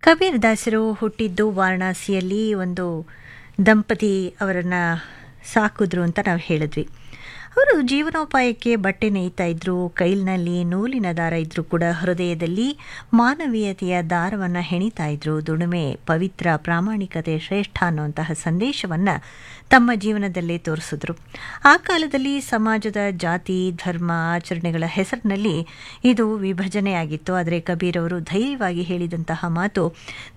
ಕಬೀರ್ ದಾಸರು ಹುಟ್ಟಿದ್ದು ವಾರಣಾಸಿಯಲ್ಲಿ ಒಂದು ದಂಪತಿ ಅವರನ್ನು ಸಾಕಿದ್ರು ಅಂತ ನಾವು ಹೇಳಿದ್ವಿ ಅವರು ಜೀವನೋಪಾಯಕ್ಕೆ ಬಟ್ಟೆ ನೇಯ್ತಾ ಇದ್ರು ಕೈಲಿನಲ್ಲಿ ನೂಲಿನ ದಾರ ಇದ್ರೂ ಕೂಡ ಹೃದಯದಲ್ಲಿ ಮಾನವೀಯತೆಯ ದಾರವನ್ನು ಹೆಣಿತಾ ಇದ್ರು ದುಡಿಮೆ ಪವಿತ್ರ ಪ್ರಾಮಾಣಿಕತೆ ಶ್ರೇಷ್ಠ ಅನ್ನುವಂತಹ ಸಂದೇಶವನ್ನು ತಮ್ಮ ಜೀವನದಲ್ಲೇ ತೋರಿಸಿದ್ರು ಆ ಕಾಲದಲ್ಲಿ ಸಮಾಜದ ಜಾತಿ ಧರ್ಮ ಆಚರಣೆಗಳ ಹೆಸರಿನಲ್ಲಿ ಇದು ವಿಭಜನೆಯಾಗಿತ್ತು ಆದರೆ ಕಬೀರ್ ಅವರು ಧೈರ್ಯವಾಗಿ ಹೇಳಿದಂತಹ ಮಾತು